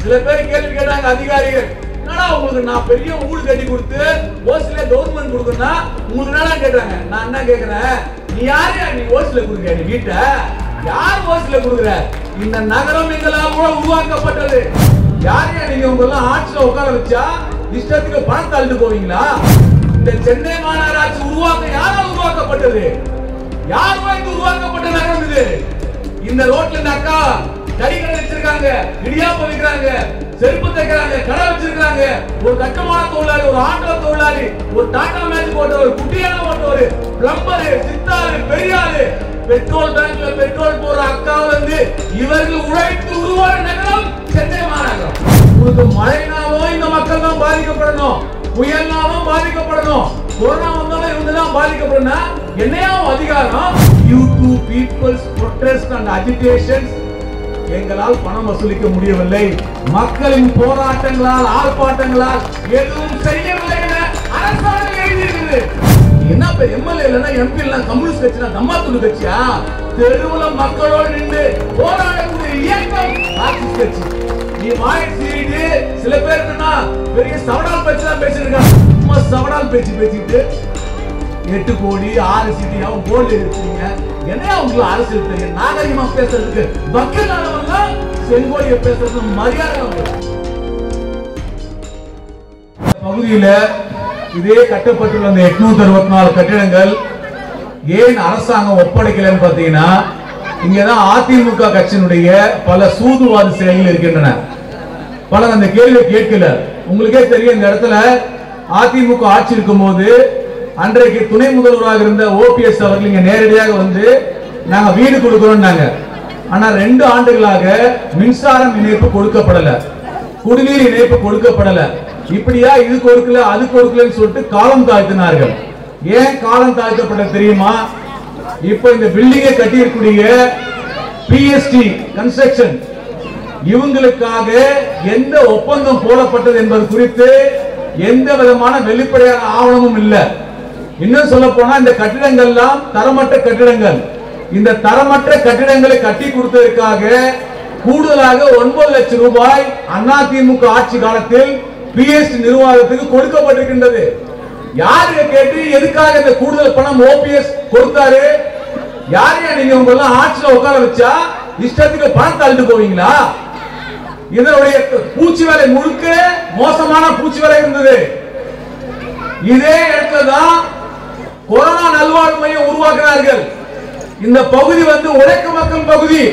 சில பேர் கேள்வி கேட்டாங்க அதிகாரிகள் என்னடா உங்களுக்கு நான் பெரிய ஊடு கட்டி கொடுத்து ஓசில கவர்மெண்ட் கொடுக்கணும்னா உங்களுக்கு என்னடா கேட்டாங்க நான் என்ன கேக்குறேன் நீ யாரு நீ ஓசில கொடுக்க நீ வீட்டை யார் ஓசில கொடுக்குற இந்த நகரம் எங்களால் கூட உருவாக்கப்பட்டது யாரையா நீங்க உங்க எல்லாம் ஆட்சியில உட்கார வச்சா இஷ்டத்துக்கு பணம் தள்ளிட்டு போவீங்களா இந்த சென்னை மாநகராட்சி உருவாக்க யாரால் உருவாக்கப்பட்டது யார் வாய்ந்து உருவாக்கப்பட்ட நகரம் இது இந்த ரோட்ல இந்த அக்கா கறி கடை வச்சிருக்காங்க இடியாப்பம் விற்கிறாங்க செருப்பு தைக்கிறாங்க கடை வச்சிருக்காங்க ஒரு கட்டுமான தொழிலாளி ஒரு ஆட்டோ தொழிலாளி ஒரு டாடா மேஜிக் ஓட்டுறவர் குட்டியான ஓட்டுறவர் பிளம்பர் சித்தாரு பெரியாரு பெட்ரோல் பேங்க்ல பெட்ரோல் போற அக்காவை வந்து இவர்கள் உழைத்து உருவான நகரம் சென்னை மாநகரம் உங்களுக்கு மழைனாலும் இந்த மக்கள் தான் பாதிக்கப்படணும் புயல்னாலும் பாதிக்கப்படணும் கொரோனா வந்தாலும் இவங்க தான் பாதிக்கப்படணும் என்னையா அதிகாரம் due to peoples protest and agitations எங்களால் பணம் வசூலிக்க முடியவில்லை மக்களின் போராட்டங்களால் ஆர்ப்பாட்டங்களால் எதுவும் செய்யவில்லை என அரசாங்கம் எழுதியிருக்குது என்ன பேர் எம்எல்ஏ இல்லைன்னா எம்பி இல்லைன்னா கம்யூனிஸ்ட் கட்சினா தம்மாத்துண்டு கட்சியா தெருவுல மக்களோடு நின்று போராடக்கூடிய இயக்கம் மார்க்சிஸ்ட் கட்சி நீ வாய் சீடு சில பேர் என்னன்னா பெரிய சவடால் பேச்சு தான் பேசிருக்காங்க சும்மா சவடால் பேச்சு பேசிட்டு எட்டு கோடி ஆறு சீட்டு அவன் கோல்டு எடுத்தீங்க என்ன உங்களுக்கு அரசியல் தெரியும் நாகரிகமா பேசுறதுக்கு பக்கத்தானவங்க செங்கோலிய பேசுறது மரியாதை அவங்களுக்கு. பகுதியில இதே கட்டப்பட்டுள்ள அந்த எட்நூத்தி அறுபத்தி நாலு கட்டிடங்கள் ஏன் அரசாங்கம் ஒப்படைக்கலன்னு பாத்தீங்கன்னா இங்கதான் அதிமுக கட்சியினுடைய பல சூதுவாத செயல்கள் இருக்கின்றன பலர் அந்த கேள்வியை கேட்கல உங்களுக்கே தெரியும் இந்த இடத்துல அதிமுக ஆட்சி இருக்கும்போது அன்றைக்கு துணை முதல்வராக இருந்த ஓபிஎஸ் அவர்கள் இங்க நேரடியாக வந்து நாங்க வீடு கொடுக்கிறோம்னாங்க ஆனா ரெண்டு ஆண்டுகளாக மின்சாரம் இணைப்பு கொடுக்கப்படல குடிநீர் இணைப்பு கொடுக்கப்படல இப்படியா இது கொடுக்கல அது கொடுக்கலன்னு சொல்லிட்டு காலம் தாழ்த்தினார்கள் ஏன் காலம் தாழ்த்தப்பட தெரியுமா இப்ப இந்த பில்டிங்கை கட்டியிருக்கூடிய பிஎஸ்டி கன்ஸ்ட்ரக்ஷன் இவங்களுக்காக எந்த ஒப்பந்தம் போடப்பட்டது என்பது குறித்து எந்த விதமான வெளிப்படையான ஆவணமும் இல்ல இன்னும் சொல்ல போனா இந்த கட்டிடங்கள்லாம் தரமற்ற கட்டிடங்கள் இந்த தரமற்ற கட்டிடங்களை கட்டி கொடுத்ததற்காக கூடுதலாக ஒன்பது லட்சம் ரூபாய் அதிமுக ஆட்சி காலத்தில் பிஎஸ்டி நிர்வாகத்துக்கு கொடுக்கப்பட்டிருக்கின்றது யாருங்க கேட்டு எதுக்காக இந்த கூடுதல் பணம் ஓபிஎஸ் கொடுத்தாரு யாரையா நீங்க உங்க எல்லாம் ஆட்சியில உட்கார வச்சா இஷ்டத்துக்கு பணம் தள்ளிட்டு போவீங்களா இதனுடைய பூச்சி வேலை முழுக்க மோசமான பூச்சி வேலை இருந்தது இதே இடத்துல தான் கொரோனா நல்வாழ்வு மையம் உருவாக்குறார்கள் இந்த பகுதி வந்து உழைக்கும் மக்கள் பகுதி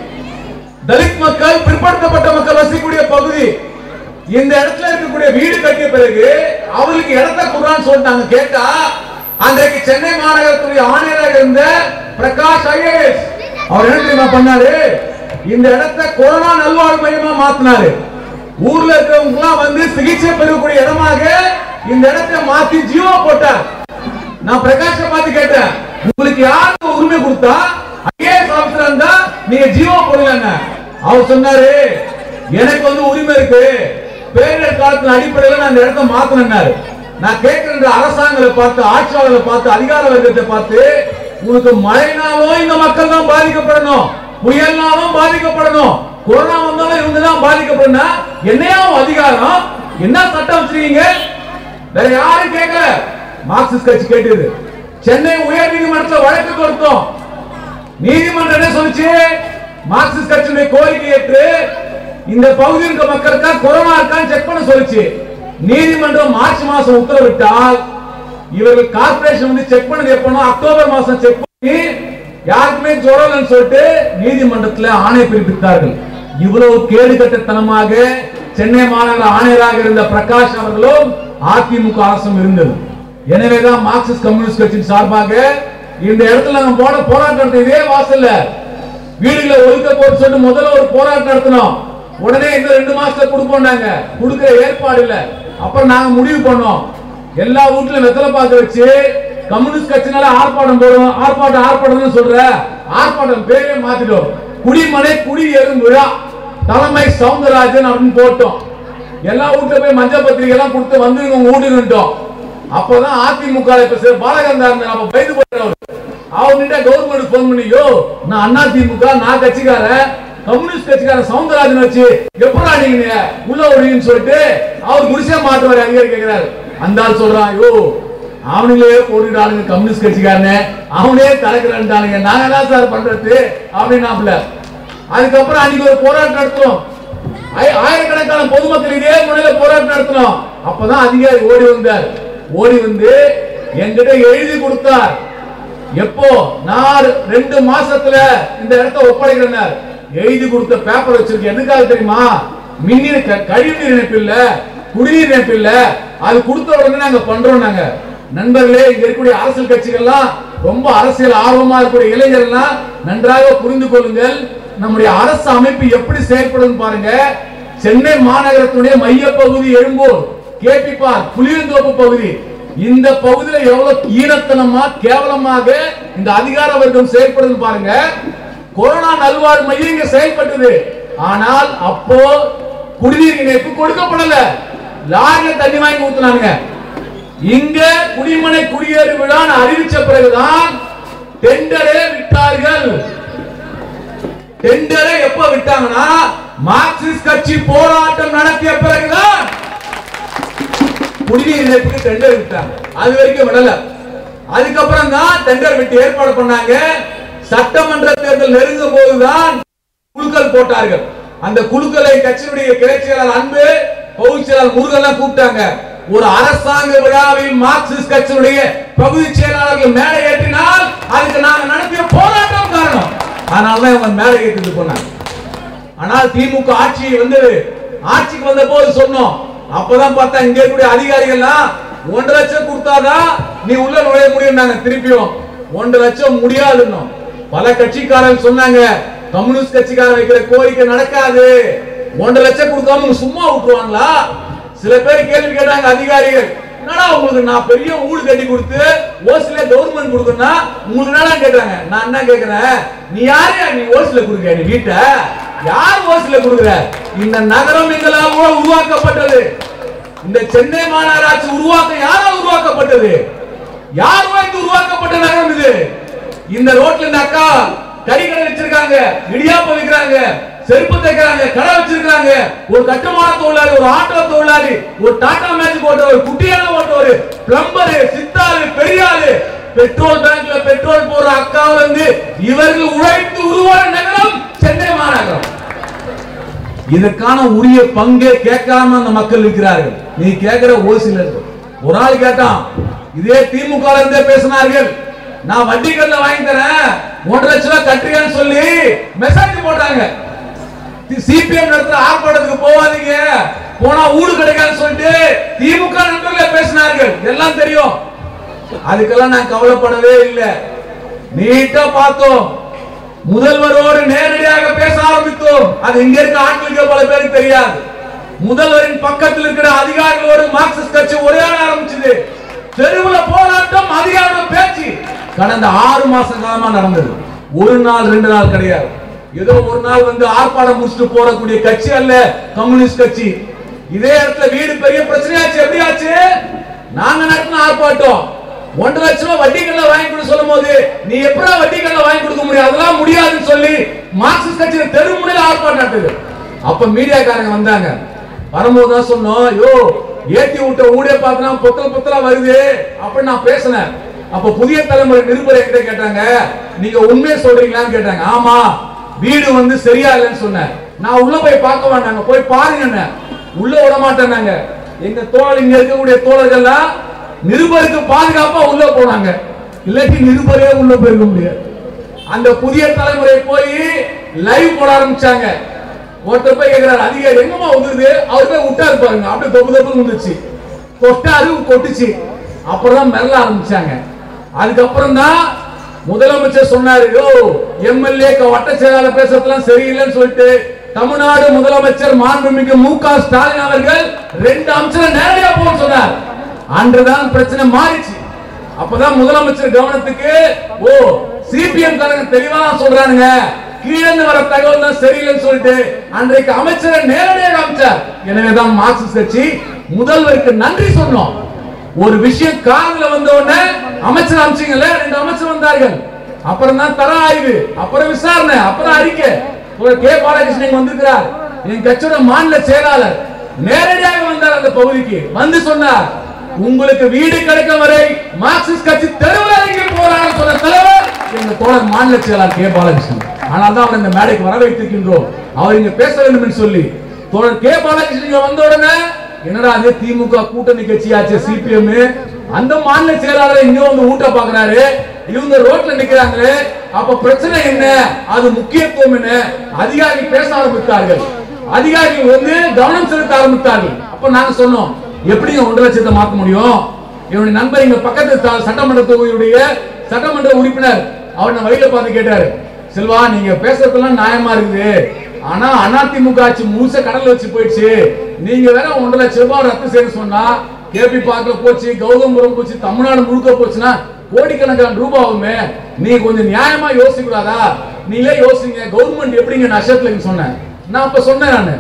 தலித் மக்கள் பிற்படுத்தப்பட்ட மக்கள் வசிக்கக்கூடிய பகுதி இந்த இடத்துல இருக்கக்கூடிய வீடு கட்டிய பிறகு அவருக்கு இடத்த குடுறான்னு சொல்லிட்டாங்க கேட்டா அன்றைக்கு சென்னை மாநகரத்துடைய ஆணையராக இருந்த பிரகாஷ் ஐஏஎஸ் அவர் என்ன தெரியுமா பண்ணாரு இந்த இடத்தை கொரோனா நல்வாழ்வு மையமா மாத்தினாரு ஊர்ல இருக்கிறவங்க எல்லாம் வந்து சிகிச்சை பெறக்கூடிய இடமாக இந்த இடத்தை மாத்தி ஜியோ போட்டார் நான் பிரகாஷ பார்த்து கேட்டேன் உங்களுக்கு யாருக்கு உரிமை கொடுத்தா ஐஏஎஸ் ஆபீசரா இருந்தா நீங்க ஜீவோ போடலங்க அவர் சொன்னாரு எனக்கு வந்து உரிமை இருக்கு பேரிடர் காலத்தின் அடிப்படையில் நான் இந்த இடத்தை மாத்தணும்னாரு நான் கேட்கிற அரசாங்கங்களை பார்த்து ஆட்சியாளர்களை பார்த்து அதிகார வர்க்கத்தை பார்த்து உங்களுக்கு மழைனாலும் இந்த மக்கள் தான் பாதிக்கப்படணும் புயல்னாலும் பாதிக்கப்படணும் கொரோனா வந்தாலும் இவங்க தான் பாதிக்கப்படணும் என்னையாவும் அதிகாரம் என்ன சட்டம் வச்சிருக்கீங்க வேற யாரும் கேட்கல மார்க்சிஸ்ட் கட்சி கேட்டது சென்னை உயர் நீதிமன்றத்தில் வழக்கு கொடுத்தோம் நீதிமன்றம் என்ன சொல்லுச்சு மார்க்சிஸ்ட் கட்சியுடைய கோரிக்கை ஏற்று இந்த பகுதியில் இருக்க மக்களுக்கா கொரோனா இருக்கான்னு செக் பண்ண சொல்லுச்சு நீதிமன்றம் மார்ச் மாசம் உத்தரவிட்டால் இவர்கள் கார்ப்பரேஷன் வந்து செக் பண்ணது எப்பனோ அக்டோபர் மாசம் செக் பண்ணி யாருக்குமே ஜுரம்னு சொல்லிட்டு நீதிமன்றத்தில் ஆணை பிறப்பித்தார்கள் இவ்வளவு கேடு கட்டத்தனமாக சென்னை மாநகர ஆணையராக இருந்த பிரகாஷ் அவர்களும் அதிமுக அரசும் இருந்தது எனவேதான் மார்க்சிஸ்ட் கம்யூனிஸ்ட் கட்சியின் சார்பாக இந்த இடத்துல நம்ம போன போராட்டம் நடத்த இதே வாசல்ல வீடுகளை ஒதுக்க போட்டு சொல்லிட்டு முதல்ல ஒரு போராட்டம் நடத்தினோம் உடனே இந்த ரெண்டு மாசத்துல கொடுப்போம் நாங்க கொடுக்கிற ஏற்பாடு இல்ல அப்புறம் நாங்க முடிவு பண்ணோம் எல்லா வீட்லயும் வெத்தலை பார்க்க வச்சு கம்யூனிஸ்ட் கட்சினால ஆர்ப்பாட்டம் போடுவோம் ஆர்ப்பாட்டம் ஆர்ப்பாட்டம் சொல்ற ஆர்ப்பாட்டம் பேரே மாத்திட்டோம் குடிமனை குடியேறும் விழா தலைமை சவுந்தரராஜன் அப்படின்னு போட்டோம் எல்லா வீட்டுல போய் மஞ்சள் பத்திரிகை எல்லாம் கொடுத்து வந்து உங்க வீட்டுக்கிட்டோம் அப்பதான் அதிமுக இப்ப சில பாலகந்தா இருந்தா நம்ம பயந்து போயிடுறவர் அவர்கிட்ட கவர்மெண்ட் போன் பண்ணியோ நான் அண்ணா திமுக நான் கட்சிக்காரன் கம்யூனிஸ்ட் கட்சிக்காரன் சவுந்தரராஜன் வச்சு எப்படா நீங்க வழின்னு சொல்லிட்டு அவர் குடிசை மாட்டுவார் அதிகாரி கேட்கிறாரு அந்த ஆள் சொல்றான் ஐயோ அவனுங்களே போட்டுட்டானுங்க கம்யூனிஸ்ட் கட்சிக்காரனே அவனே தலைக்கிறான்ட்டானுங்க நாங்க தான் சார் பண்றது அப்படின்னாப்ல அதுக்கப்புறம் அன்னைக்கு ஒரு போராட்டம் நடத்துறோம் ஆய- ஆயிரக்கணக்கான பொதுமக்கள் இதே முறையில போராட்டம் நடத்தினோம் அப்பதான் அதிகாரி ஓடி வந்தார் ஓடி வந்து என்கிட்ட எழுதி கொடுத்தார் எப்போ நான் ரெண்டு மாசத்துல இந்த இடத்தை ஒப்படைக்கிறேன் எழுதி கொடுத்த பேப்பர் வச்சிருக்கேன் எதுக்காக தெரியுமா மின்னீர் க- கழிவுநீர் இணைப்பு இல்ல குடிநீர் இணைப்பு இல்ல அது கொடுத்த உடனே நாங்க பண்றோம் நாங்க நண்பர்களே இங்க இருக்கக்கூடிய அரசியல் கட்சிகள்லாம் ரொம்ப அரசியல் ஆர்வமா இருக்கக்கூடிய இளைஞர்கள்லாம் நன்றாக புரிந்து கொள்ளுங்கள் நம்முடைய அரசு அமைப்பு எப்படி செயல்படும் பாருங்க சென்னை மாநகரத்துடைய மைய பகுதி எழும்பூர் கேபி பார்க் புளியந்தோப்பு பகுதி இந்த பகுதியில எவ்வளவு ஈனத்தனமா கேவலமாக இந்த அதிகார வர்க்கம் செயல்படுது பாருங்க கொரோனா நல்வாழ்வு மையம் இங்க செயல்பட்டது ஆனால் அப்போ குடிநீர் இணைப்பு கொடுக்கப்படல லாரில தண்ணி வாங்கி ஊத்துனாங்க இங்க குடிமனை குடியேறு விழான்னு அறிவிச்ச பிறகுதான் டெண்டரே விட்டார்கள் டெண்டரை எப்ப விட்டாங்கன்னா மார்க்சிஸ்ட் கட்சி போராட்டம் நடத்திய பிறகுதான் குடிநீர் இணைப்புக்கு டெண்டர் விட்டாங்க அது வரைக்கும் விடல அதுக்கப்புறம் தான் டெண்டர் விட்டு ஏற்பாடு பண்ணாங்க சட்டமன்ற தேர்தல் நெருங்கும் போதுதான் குழுக்கள் போட்டார்கள் அந்த குழுக்களை கட்சியினுடைய கிளை செயலாளர் அன்பு பொதுச் செயலாளர் முருகன் கூப்பிட்டாங்க ஒரு அரசாங்க விழாவில் மார்க்சிஸ்ட் கட்சியினுடைய பகுதி செயலாளர்கள் மேடை ஏற்றினால் அதுக்கு நாங்க நடத்திய போராட்டம் காரணம் அதனாலதான் இவங்க மேடை ஏற்றிட்டு போனாங்க ஆனால் திமுக ஆட்சி வந்து ஆட்சிக்கு வந்த போது சொன்னோம் அப்பதான் பார்த்தா இங்க இருக்கக்கூடிய அதிகாரிகள்லாம் ஒன்றரை லட்சம் கொடுத்தாதான் நீ உள்ள நுழைய முடியும் நாங்க திருப்பியும் ஒன்றரை லட்சம் முடியாதுன்னு பல கட்சிக்காரங்க சொன்னாங்க கம்யூனிஸ்ட் கட்சிக்காரன் வைக்கிற கோரிக்கை நடக்காது ஒன்றரை லட்சம் கொடுக்காம உங்க சும்மா விட்டுருவாங்களா சில பேர் கேள்வி கேட்டாங்க அதிகாரிகள் என்னடா உங்களுக்கு நான் பெரிய ஊடு கட்டி கொடுத்து ஓசில கவர்மெண்ட் கொடுக்கணும்னா உங்களுக்கு என்னடா கேக்குறாங்க நான் என்ன கேக்குறேன் நீ யாரையா நீ ஓசில கொடுக்க நீ வீட்டை யார் ஓசில கொடுக்குற இந்த நகரம் எங்களால் உருவாக்கப்பட்டது இந்த சென்னை மாநகராட்சி உருவாக்க யாரால் உருவாக்கப்பட்டது யார் வாய்ந்து உருவாக்கப்பட்ட நகரம் இது இந்த ரோட்ல இந்த அக்கா கறி கடை வச்சிருக்காங்க இடியாப்பம் விற்கிறாங்க செருப்பு தைக்கிறாங்க கடை வச்சிருக்காங்க ஒரு கட்டுமான தொழிலாளி ஒரு ஆட்டோ தொழிலாளி ஒரு டாடா மேஜிக் ஓட்டுறவர் குட்டியான ஓட்டுறவர் பிளம்பர் சித்தாளு பெரியாளு பெட்ரோல் பேங்க்ல பெட்ரோல் போடுற அக்காவுல இருந்து இவர்கள் உழைத்து உருவான நகரம் சென்னை மாநகரம் இதற்கான உரிய பங்கே கேட்காம அந்த மக்கள் இருக்கிறார்கள் நீ கேட்கிற ஓசில ஒரு ஆள் கேட்டான் இதே திமுக ல இருந்தே பேசினார்கள் நான் வட்டி கடல வாங்கி தரேன் ஒன்றரை லட்சம் ரூபாய் கட்டுறேன்னு சொல்லி மெசேஜ் போட்டாங்க சிபிஎம் நடத்துற ஆர்ப்பாட்டத்துக்கு போவாதீங்க போனா ஊடு கிடைக்காதுன்னு சொல்லிட்டு திமுக நண்பர்களே பேசினார்கள் எல்லாம் தெரியும் அதுக்கெல்லாம் நான் கவலைப்படவே இல்லை நீட்டா பார்த்தோம் முதல்வரோடு நேரடியாக பேச ஆரம்பித்தோம் அது இங்க இருக்க ஆட்களுக்கு பல பேருக்கு தெரியாது முதல்வரின் பக்கத்தில் இருக்கிற அதிகாரிகளோடு மார்க்சிஸ்ட் கட்சி உரையாட ஆரம்பிச்சது தெருவுல போராட்டம் அதிகாரோட பேச்சு கடந்த ஆறு மாச காலமா நடந்தது ஒரு நாள் ரெண்டு நாள் கிடையாது ஏதோ ஒரு நாள் வந்து ஆர்ப்பாட்டம் முடிச்சுட்டு போறக்கூடிய கட்சி அல்ல கம்யூனிஸ்ட் கட்சி இதே இடத்துல வீடு பெரிய பிரச்சனையாச்சு எப்படி ஆச்சு நாங்க நடத்தின ஆர்ப்பாட்டம் ஒன்றரை லட்சம் ரூபாய் வட்டி கடல வாங்கி கொடு சொல்லும் போது நீ எப்படா வட்டி கடல வாங்கி கொடுக்க முடியும் அதெல்லாம் முடியாதுன்னு சொல்லி மார்க்சிஸ்ட் கட்சியில தெரு முனையில ஆர்ப்பாட்டம் நடத்துது அப்ப மீடியாக்காரங்க வந்தாங்க வரும்போது தான் சொன்னோம் யோ ஏத்தி விட்ட ஊடே பார்த்தனா பொத்தல பொத்தலா வருது அப்படி நான் பேசினேன் அப்ப புதிய தலைமுறை நிருபர் என்கிட்ட கேட்டாங்க நீங்க உண்மையை சொல்றீங்களான்னு கேட்டாங்க ஆமா வீடு வந்து சரியா இல்லைன்னு சொன்னேன் நான் உள்ள போய் பார்க்க வேண்டாங்க போய் பாருங்க உள்ள விட மாட்டேன்னாங்க எங்க தோழர் இங்க இருக்கக்கூடிய தோழர்கள்லாம் நிருபருக்கு பாதுகாப்பா உள்ள போனாங்க இல்லாட்டி நிருபரே உள்ள போயிருக்க முடியாது அந்த புதிய தலைமுறை போய் லைவ் போட ஆரம்பிச்சாங்க ஒருத்தர் போய் கேக்குறாரு அதிகாரி எங்கம்மா வந்துருது அவர் போய் விட்டாரு பாருங்க அப்படியே தொப்பு தொப்பு வந்துச்சு தொட்டாரு கொட்டுச்சு அப்புறம் தான் மெல்ல ஆரம்பிச்சாங்க அதுக்கப்புறம் தான் முதலமைச்சர் சொன்னாரு யோ எம்எல்ஏ வட்ட செயலாளர் பேசுறதுலாம் சரியில்லைன்னு சொல்லிட்டு தமிழ்நாடு முதலமைச்சர் மாண்புமிகு மு க ஸ்டாலின் அவர்கள் ரெண்டு அம்சம் நேரடியா போக சொன்னார் அன்றுதான் பிரச்சனை மாறிச்சு அப்பதான் முதலமைச்சர் கவனத்துக்கு ஓ சிபிஎம் காரங்க தெளிவா சொல்றானுங்க கீழே இருந்து வர தகவல் தான் சரியில்லைன்னு சொல்லிட்டு அன்றைக்கு அமைச்சரை நேரடியாக அமைச்சார் எனவேதான் மார்க்சிஸ்ட் கட்சி முதல்வருக்கு நன்றி சொன்னோம் ஒரு விஷயம் காதுல வந்த உடனே அமைச்சர் அமைச்சீங்கல்ல ரெண்டு அமைச்சர் வந்தார்கள் அப்புறம் தான் தர ஆய்வு அப்புறம் விசாரணை அப்புறம் அறிக்கை ஒரு கே பாலகிருஷ்ணன் இங்க வந்திருக்கிறார் என் கட்சியோட மாநில செயலாளர் நேரடியாக வந்தார் அந்த பகுதிக்கு வந்து சொன்னார் உங்களுக்கு வீடு கிடைக்கும் வரை மார்க்சிஸ்ட் கட்சி தெருவில் இறங்கி போறாங்க சொன்ன தலைவர் எங்க தோழர் மாநில செயலாளர் கே பாலகிருஷ்ணன் ஆனால் தான் அவர் இந்த மேடைக்கு வர வைத்திருக்கின்றோம் அவர் இங்க பேச வேண்டும் என்று சொல்லி தோழர் கே பாலகிருஷ்ணன் இங்க வந்த உடனே என்னடா அது திமுக கூட்டணி கட்சியாச்சு சிபிஎம் அந்த மாநில செயலாளர் இங்க வந்து ஊட்ட பாக்குறாரு இவங்க ரோட்ல நிக்கிறாங்களே அப்ப பிரச்சனை என்ன அது முக்கியத்துவம் என்ன அதிகாரி பேச ஆரம்பித்தார்கள் அதிகாரிகள் வந்து கவனம் செலுத்த ஆரம்பித்தார்கள் அப்ப நாங்க சொன்னோம் எப்படிங்க ஒன்றரை லட்சத்தை மாத்த முடியும் என்னுடைய நண்பர் இங்க பக்கத்து த- சட்டமன்ற தொகுதியுடைய சட்டமன்ற உறுப்பினர் அவர் நான் வழியில பார்த்து கேட்டாரு செல்வா நீங்க பேசுறதெல்லாம் நியாயமா இருக்குது ஆனா அதிமுக ஆட்சி முழுச கடல்ல வச்சு போயிடுச்சு நீங்க வேற ஒன்றரை லட்சம் ரூபாய் ரத்து செய்ய சொன்னா கேபி பார்க்கல போச்சு கௌதம்புரம் போச்சு தமிழ்நாடு முழுக்க போச்சுன்னா கோடிக்கணக்கான ரூபாய் ஆகுமே நீ கொஞ்சம் நியாயமா யோசிக்கூடாதா நீங்களே யோசிங்க கவர்மெண்ட் எப்படிங்க நஷ்டத்துல சொன்னேன் நான் அப்ப சொன்னேன் நானு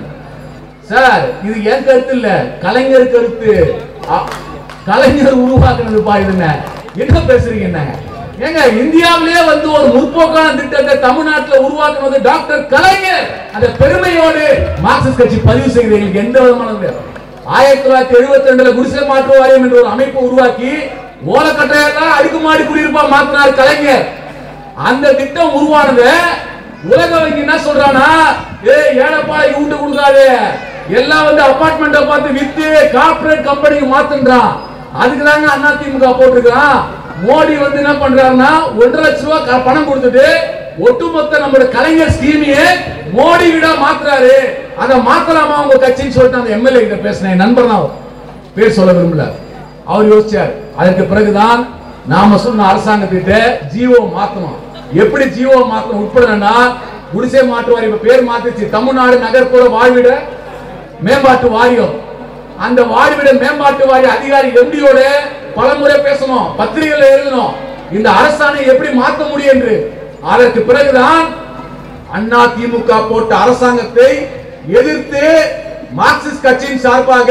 சார் இது என் கருத்து இல்ல கலைஞர் கருத்து அ- கலைஞர் உருவாக்குனதுப்பா இதுங்க என்ன பேசுறீங்க என்ன ஏங்க இந்தியாவிலேயே வந்து ஒரு முற்போக்கான திட்டத்தை தமிழ்நாட்டுல உருவாக்குனது டாக்டர் கலைஞர் அந்த பெருமையோடு மார்க்சிஸ்ட் கட்சி பதிவு செய்கிறது எங்களுக்கு எந்த விதமான இது. ஆயிரத்தி தொள்ளாயிரத்தி எழுபத்தி ரெண்டுல குடிசை மாற்று வாரியம் என்ற ஒரு அமைப்பை உருவாக்கி ஓலக்கட்டையெல்லாம் அடுக்குமாடி குடியிருப்பா மாத்தினார் கலைஞர் அந்த திட்டம் உருவானது உலக வங்கி என்ன சொல்றானா ஏ ஏழப்பாளை விட்டு கொடுக்காதே எல்லாம் வந்து அபார்ட்மெண்ட்டை பார்த்து வித்து கார்ப்பரேட் கம்பெனிக்கு மாத்துன்றான் அதுக்கு தாங்க அண்ணா திமுக போட்டிருக்கான் மோடி வந்து என்ன பண்றாருன்னா ஒன்றரை லட்சம் ரூபாய் க- பணம் கொடுத்துட்டு ஒட்டுமொத்த நம்மளோட கலைஞர் ஸ்கீமையே மோடி விட மாத்துறாரு அதை மாத்தலாமா உங்க கட்சின்னு சொல்லிட்டு அந்த எம்எல்ஏ கிட்ட பேசினேன் என் நண்பர் தான் அவர். பேர் சொல்ல விரும்பல அவர் யோசிச்சார் அதற்கு பிறகுதான் நாம சொன்ன அரசாங்கத்திட்ட ஜியோ மாத்தணும் எப்படி ஜியோ மாத்தணும் உட்படனா குடிசை மாற்று வாரியம் இப்ப பேர் மாத்திச்சு தமிழ்நாடு நகர்ப்புற வாழ்விட மேம்பாட்டு வாரியம் அந்த வாழ்விட மேம்பாட்டு வாரிய அதிகாரி எம்டியோட பலமுறை பேசணும் பத்திரிகையில எழுதணும் இந்த அரசாணை எப்படி மாத்த முடியும் என்று அதற்கு பிறகுதான் அண்ணா திமுக போட்ட அரசாங்கத்தை எதிர்த்து மார்க்சிஸ்ட் கட்சியின் சார்பாக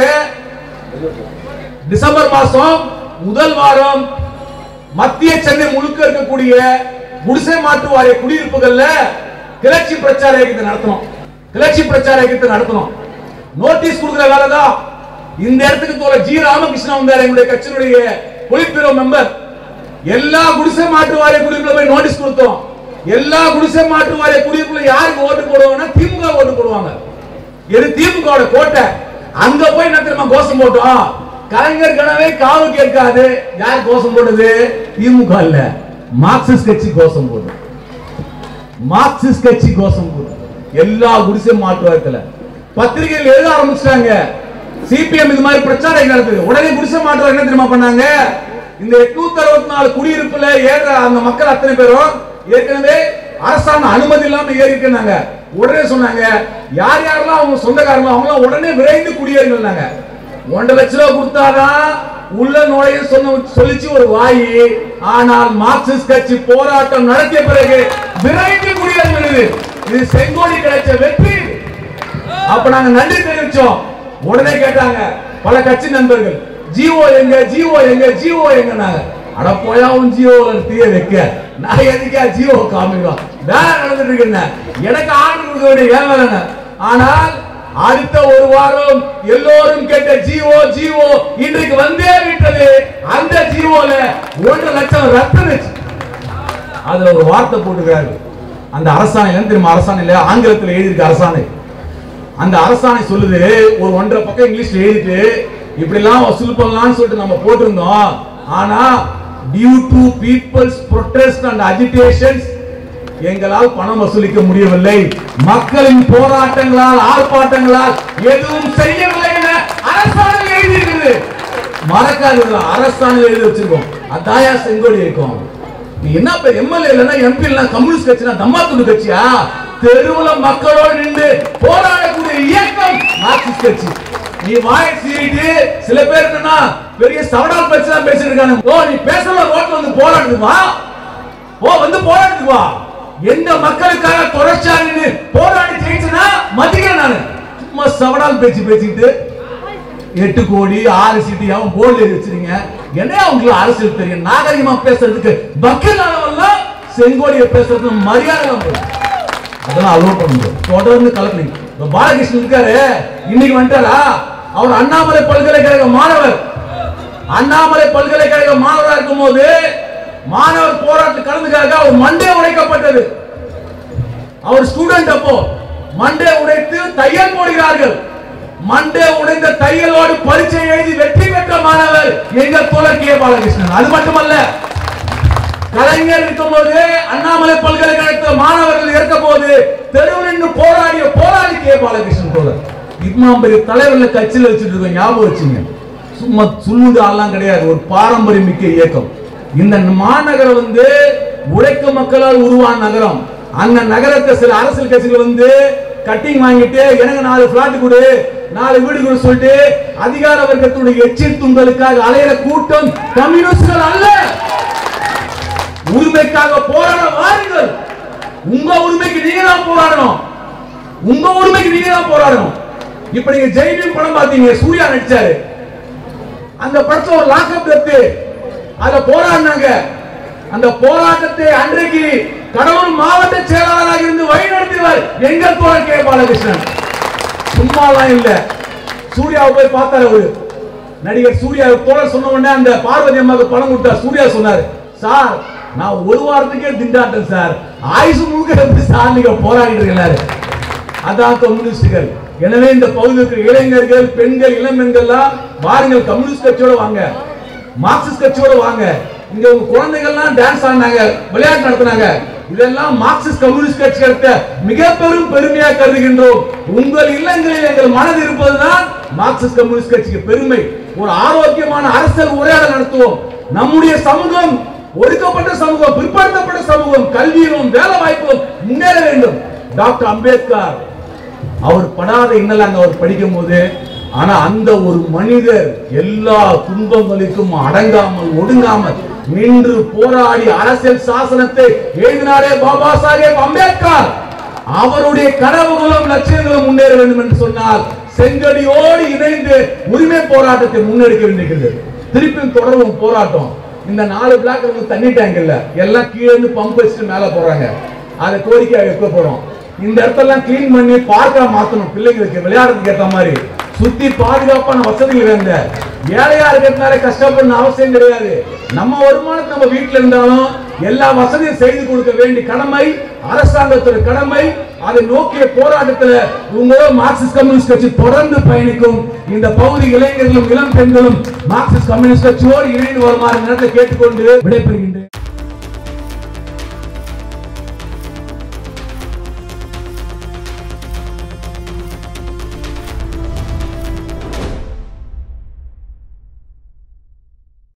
டிசம்பர் மாசம் முதல் வாரம் மத்திய சென்னை முழுக்க இருக்கக்கூடிய குடிசை மாற்று வாரிய குடியிருப்புகள்ல கிளர்ச்சி பிரச்சார இயக்கத்தை நடத்தணும் கிளர்ச்சி பிரச்சார இயக்கத்தை நடத்தணும் நோட்டீஸ் கொடுக்கிற வேலை தான் இந்த இடத்துக்கு தோல ஜி ராமகிருஷ்ணன் வந்தார் எங்களுடைய கட்சியினுடைய பொலிட் மெம்பர் எல்லா குடிசை மாற்று வாரிய குடியிருப்புல போய் நோட்டீஸ் கொடுத்தோம் எல்லா குடிசை மாற்று வாரிய குடியிருப்புல யாருக்கு ஓட்டு போடுவாங்கன்னா திமுக ஓட்டு போடுவாங்க இது திமுக கோட்டை அங்க போய் என்ன தெரியுமா கோஷம் போட்டோம் கலைஞர் கனவே காவு கேட்காது யார் கோஷம் போட்டது திமுக இல்ல மார்க்சிஸ்ட் கட்சி கோஷம் போடுது மார்க்சிஸ்ட் கட்சி கோஷம் போடுது எல்லா குடிசை மாற்றுவாரத்துல பத்திரிகையில் எழுத ஆரம்பிச்சிட்டாங்க சிபிஎம் இது மாதிரி பிரச்சாரம் நடக்குது உடனே குடிசை மாற்றுவார் என்ன தெரியுமா பண்ணாங்க இந்த எட்நூத்தி அறுபத்தி நாலு குடியிருப்புல ஏற அந்த மக்கள் அத்தனை பேரும் ஏற்கனவே அரசாங்க அனுமதி இல்லாம ஏறி இருக்கிறாங்க உடனே சொன்னாங்க யார் யாரெல்லாம் அவங்க சொந்தக்காரங்க அவங்க உடனே விரைந்து குடியேறினாங்க ஒன்றரை லட்ச ரூபாய் கொடுத்தாதான் உள்ள நுழைய சொன்ன சொல்லிச்சு ஒரு வாயி ஆனால் மார்க்சிஸ்ட் கட்சி போராட்டம் நடத்திய பிறகு விரைந்து குடியேறினது இது செங்கோடி கிடைச்ச வெற்றி அப்ப நாங்க நன்றி தெரிவிச்சோம் உடனே கேட்டாங்க பல கட்சி நண்பர்கள் ஜிஓ எங்க ஜிஓ எங்க ஜிஓ எங்க நாங்க அட போயா உன் ஜிஓ தீய வைக்க நான் எதுக்கா ஜிஓ காமிக்கலாம் வேலை நடந்துட்டு இருக்குன்னு எனக்கு ஆர்டர் கொடுக்க வேண்டிய ஏன் வேலைங்க ஆனால் அடுத்த ஒரு வாரம் எல்லோரும் கேட்ட ஜிஓ ஜிஓ இன்றைக்கு வந்தே விட்டது அந்த ஜிஓல ஒன்றரை லட்சம் ரத்தம் வச்சு அதுல ஒரு வார்த்தை போட்டுக்கிறாரு அந்த அரசாணை என்ன தெரியுமா அரசாணையில ஆங்கிலத்தில் எழுதியிருக்கு அரசாணை அந்த அரசாணை சொல்லுது ஒரு ஒன்றரை பக்கம் இங்கிலீஷ்ல எழுதிட்டு இப்படிலாம் வசூல் பண்ணலாம்னு சொல்லிட்டு நம்ம போட்டிருந்தோம் ஆனா due to peoples protest and agitations எங்களால் பணம் வசூலிக்க முடியவில்லை மக்களின் போராட்டங்களால் ஆர்ப்பாட்டங்களால் எதுவும் செய்யவில்லை என அரசாணை எழுதியிருக்குது மறக்காதீங்க அரசாணையில் எழுதி வச்சிருக்கோம் அதாயா செங்கோடி இருக்கும் நீ என்ன பேர் எம்எல்ஏ இல்லைன்னா எம்பி இல்லைன்னா கம்யூனிஸ்ட் கட்சினா தம்மா துண்டு கட்சியா தெருவுல மக்களோடு நின்று போராடக்கூடிய இயக்கம் மார்க்சிஸ்ட் கட்சி நீ வாயை சீறிட்டு சில பேர் என்னன்னா பெரிய சவடால் பேச்சு தான் பேசிட்டு இருக்காங்க ஓ நீ பேசல ரோட்ல வந்து போராடுறதுக்கு வா ஓ வந்து போராடுறதுக்கு வா எந்த மக்களுக்காக தொடர்ச்சியா நின்று போராடி ஜெயிச்சுனா மதிக்கிறேன் நானு சும்மா சவடால் பேச்சு பேசிட்டு எட்டு கோடி ஆறு சீட்டு அவன் போர்டு எழுதி வச்சிருங்க என்ன உங்களுக்கு அரசியல் தெரியும் நாகரிகமா பேசுறதுக்கு பக்கல் அளவெல்லாம் செங்கோடியை பேசுறதுக்கு மரியாதை இல்லாம போயிடுச்சு. அதெல்லாம் அலோவ் பண்ண முடியாது தொடர்ந்து கலக்குறீங்க இப்ப பாலகிருஷ்ணன் இருக்காரு இன்னைக்கு வந்துட்டாரா அவர் அண்ணாமலை பல்கலைக்கழக மாணவர் அண்ணாமலை பல்கலைக்கழக மாணவராக இருக்கும்போது மாணவர் போராட்டத்தில் கலந்துக்காக அவர் மண்டே உடைக்கப்பட்டது அவர் ஸ்டூடெண்ட் அப்போ மண்டே உடைத்து தையல் போடுகிறார்கள் மண்டே உடைந்த தையலோடு பரீட்சை எழுதி வெற்றி பெற்ற மாணவர் எங்கள் தோழர் கே பாலகிருஷ்ணன் அது மட்டுமல்ல கலைஞர் இருக்கும்போது அண்ணாமலை பல்கலைக்கழகத்தில் மாணவர்கள் இருக்க போது தெருவில் நின்று போராடிய போராடி கே பாலகிருஷ்ணன் தோழர் இம்மா பெரிய தலைவர்ல கட்சியில் வச்சுட்டு இருக்கோம் ஞாபகம் வச்சுங்க சும்மா சொல்லுது ஆள்லாம் கிடையாது ஒரு பாரம்பரிய மிக்க இயக்கம் இந்த மாநகரம் வந்து உழைக்கும் மக்களால் உருவான நகரம் அந்த நகரத்தை சில அரசியல் கட்சிகள் வந்து கட்டிங் வாங்கிட்டு எனக்கு நாலு பிளாட் கொடு நாலு வீடு கொடு சொல்லிட்டு அதிகார வர்க்கத்துடைய எச்சில் துண்டலுக்காக அலையிற கூட்டம் கம்யூனிஸ்ட்கள் அல்ல உரிமைக்காக போராட வாருங்கள் உங்க உரிமைக்கு நீங்க தான் போராடணும் உங்க உரிமைக்கு நீங்க தான் போராடணும் இப்ப நீங்க ஜெய்பீம் படம் பாத்தீங்க சூர்யா நடிச்சாரு அந்த படத்துல ஒரு லாக்அப் டெத்து அத போராடினாங்க அந்த போராட்டத்தை அன்றைக்கு கடலூர் மாவட்ட செயலாளராக இருந்து வழிநடத்தியவர் எங்கள் தோழர் கே பாலகிருஷ்ணன் சும்மாலாம் இல்ல சூர்யாவை போய் பார்த்தாரு அவரு நடிகர் சூர்யா தோழர் சொன்ன உடனே அந்த பார்வதி அம்மாவுக்கு பணம் கொடுத்தா சூர்யா சொன்னாரு சார் நான் ஒரு வாரத்துக்கே திண்டாட்டேன் சார் ஆயுசு முழுக்க இருந்து சார் நீங்க போராடிட்டு இருக்கிறாரு அதான் கம்யூனிஸ்டுகள் எனவே இந்த பகுதியில் இருக்கிற இளைஞர்கள் பெண்கள் இளம்பெண்கள்லாம் வாருங்கள் கம்யூனிஸ்ட் கட்சியோட வாங்க மார்க்சிஸ்ட் கட்சியோட வாங்க இங்க உங்க குழந்தைகள்லாம் டான்ஸ் ஆடினாங்க விளையாட்டு நடத்தினாங்க இதெல்லாம் மார்க்சிஸ்ட் கம்யூனிஸ்ட் கட்சி எடுத்த மிக பெரும் பெருமையா கருதுகின்றோம் உங்கள் இல்லங்களில் எங்கள் மனது இருப்பதுதான் மார்க்சிஸ்ட் கம்யூனிஸ்ட் கட்சிக்கு பெருமை ஒரு ஆரோக்கியமான அரசியல் உரையாடல் நடத்துவோம் நம்முடைய சமூகம் ஒடுக்கப்பட்ட சமூகம் பிற்படுத்தப்பட்ட சமூகம் கல்வியிலும் வேலை வாய்ப்பும் முன்னேற வேண்டும் டாக்டர் அம்பேத்கர் அவர் படாத இன்னலாங்க அவர் படிக்கும் போது ஆனா அந்த ஒரு மனிதர் எல்லா துன்பங்களுக்கும் அடங்காமல் ஒடுங்காமல் நின்று போராடி அரசியல் சாசனத்தை எழுதினாரே பாபா சாஹேப் அம்பேத்கர் அவருடைய கனவுகளும் லட்சியங்களும் முன்னேற வேண்டும் என்று சொன்னால் செங்கடியோடு இணைந்து உரிமை போராட்டத்தை முன்னெடுக்க வேண்டியிருக்கிறது திருப்பியும் தொடரும் போராட்டம் இந்த நாலு பிளாக் வந்து தண்ணி டேங்க் இல்ல எல்லாம் கீழே இருந்து பம்ப் வச்சுட்டு மேல போறாங்க அதை கோரிக்கை வைக்க போறோம் இந்த இடத்தெல்லாம் க்ளீன் பண்ணி பார்க்கா மாத்தணும் பிள்ளைங்களுக்கு விளையாடுறதுக்கு ஏத்த மாதிரி சுத்தி பாதுகாப்பான வசதிகள் வேண்ட ஏழையா இருக்கிறதுனால கஷ்டப்படணும் அவசியம் கிடையாது நம்ம வருமானத்தை நம்ம வீட்டுல இருந்தாலும் எல்லா வசதியும் செய்து கொடுக்க வேண்டிய கடமை அரசாங்கத்தோட கடமை அதை நோக்கிய போராட்டத்துல உங்களோட மார்க்சிஸ்ட் கம்யூனிஸ்ட் கட்சி தொடர்ந்து பயணிக்கும் இந்த பகுதி இளைஞர்களும் இளம் பெண்களும் மார்க்சிஸ்ட் கம்யூனிஸ்ட் கட்சியோடு இணைந்து வருமாறு நேரத்தை கேட்டுக்கொண்டு விடைபெறுகின்றேன்